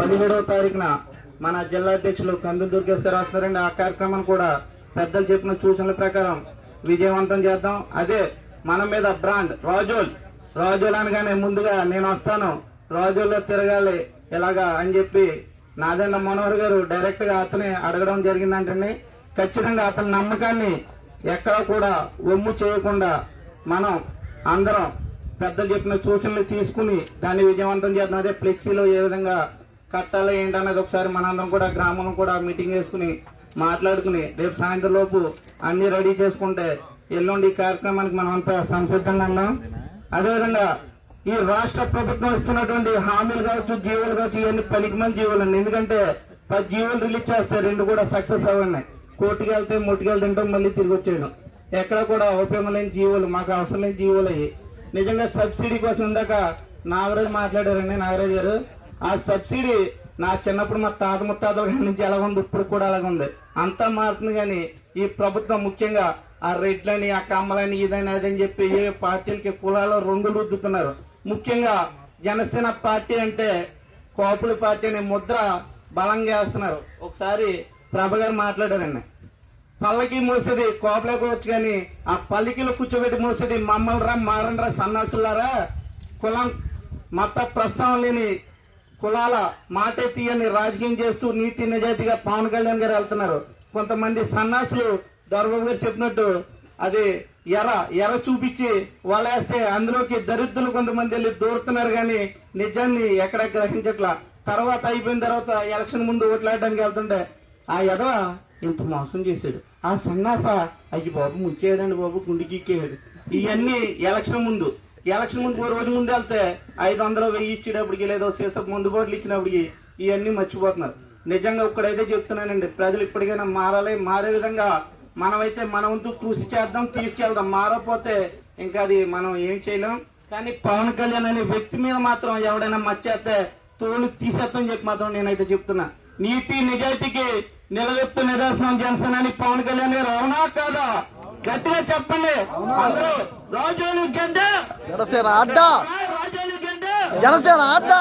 పదిహేడవ తారీఖున మన జిల్లా అధ్యక్షులు కందు దుర్గేష్ గారు వస్తున్నారండి ఆ కార్యక్రమాన్ని కూడా పెద్దలు చెప్పిన సూచనల ప్రకారం విజయవంతం చేద్దాం అదే మన మీద బ్రాండ్ రాజోల్ రాజోల్ అనగానే ముందుగా నేను వస్తాను రాజోల్లో తిరగాలి ఇలాగా అని చెప్పి నాదెండ మనోహర్ గారు డైరెక్ట్ గా అతనే అడగడం జరిగిందంటండి ఖచ్చితంగా అతని నమ్మకాన్ని ఎక్కడ కూడా ఒమ్ము చేయకుండా మనం అందరం పెద్దలు చెప్పిన సూచనలు తీసుకుని దాన్ని విజయవంతం చేద్దాం అదే ఫ్లెక్సీలో ఏ విధంగా కట్టాలి ఏంటనేది ఒకసారి మనందరం కూడా గ్రామంలో కూడా మీటింగ్ వేసుకుని మాట్లాడుకుని రేపు సాయంత్రం లోపు అన్ని రెడీ చేసుకుంటే ఎల్లుండి ఈ కార్యక్రమానికి మనం అంతా సంసిద్ధంగా ఉన్నాం అదేవిధంగా ఈ రాష్ట్ర ప్రభుత్వం ఇస్తున్నటువంటి హామీలు కావచ్చు జీవులు కావచ్చు ఇవన్నీ పనికిమని జీవులు అండి ఎందుకంటే పది జీవులు రిలీజ్ చేస్తే రెండు కూడా సక్సెస్ అవ్వండి కోర్టుకి వెళ్తే ముట్టుకెళ్ళి తింటాం మళ్ళీ తిరిగి వచ్చేయడం ఎక్కడ కూడా ఉపయోగం లేని జీవులు మాకు అవసరం లేని జీవులు అయ్యి నిజంగా సబ్సిడీ కోసం ఇందాక నాగరాజు మాట్లాడారండి నాగరాజు గారు ఆ సబ్సిడీ నా చిన్నప్పుడు మా తాత ముత్తాతల కాడి నుంచి ఎలా ఉంది ఇప్పుడు కూడా అలాగ ఉంది అంతా మారుతుంది కానీ ఈ ప్రభుత్వం ముఖ్యంగా ఆ రెడ్లని ఆ కమ్మలని ఇదని అదని చెప్పి ఏ పార్టీలకి కులాలు రెండు రుద్దుతున్నారు ముఖ్యంగా జనసేన పార్టీ అంటే కోపుల పార్టీ అనే ముద్ర బలంగా వేస్తున్నారు ఒకసారి ప్రభ గారు మాట్లాడారండి పల్లకి మూసేది కోపలోకి వచ్చి కానీ ఆ పల్లికిలో కూర్చోబెట్టి మూసేది మమ్మల్ని రా మారండి రా సన్నాసులారా కులం మత ప్రస్తావన లేని కులాల మాటే తీయని రాజకీయం చేస్తూ నీతి నిజాయితీగా పవన్ కళ్యాణ్ గారు వెళ్తున్నారు కొంతమంది సన్నాసులు దొరబాబు గారు చెప్పినట్టు అది ఎర ఎర చూపించి వలేస్తే అందులోకి దరిద్రులు కొంతమంది వెళ్ళి దూరుతున్నారు కానీ నిజాన్ని ఎక్కడ గ్రహించట్లా తర్వాత అయిపోయిన తర్వాత ఎలక్షన్ ముందు ఓట్లాడడానికి వెళ్తుంటే ఆ ఎడవ ఇంత మోసం చేశాడు ఆ సన్నాస అయ్యి బాబు ముంచేయడండి బాబు గుండెకిక్కేయాడు ఇవన్నీ ఎలక్షన్ ముందు ఎలక్షన్ ముందు ఓ రోజు ముందు వెళ్తే ఐదు వందలు వెయ్యి ఇచ్చేటప్పటికి లేదో సీసపు ముందు బోట్లు ఇచ్చినప్పటికి ఇవన్నీ మర్చిపోతున్నారు నిజంగా ఇక్కడైతే చెప్తున్నానండి ప్రజలు ఇప్పటికైనా మారాలి మారే విధంగా మనమైతే మన వంతు కృషి చేద్దాం తీసుకెళ్దాం మారకపోతే ఇంకా అది మనం ఏం చేయలేం కానీ పవన్ కళ్యాణ్ అనే వ్యక్తి మీద మాత్రం ఎవడైనా మర్చేస్తే తోలు తీసేస్తాం చెప్పి మాత్రం నేనైతే చెప్తున్నా నీతి నిజాయితీకి నిలవెత్తు నిదర్శనం చేస్తానని పవన్ కళ్యాణ్ గారు అవునా కాదా గట్టిగా చెప్పండి అందరూ రాజోలు గడ్డ జనసేన అడ్డ రాజోలు గడ్డ జనసేన అడ్డ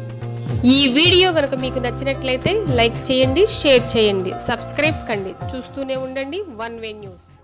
ఈ వీడియో కనుక మీకు నచ్చినట్లయితే లైక్ చేయండి షేర్ చేయండి సబ్స్క్రైబ్ కండి చూస్తూనే ఉండండి వన్ వే న్యూస్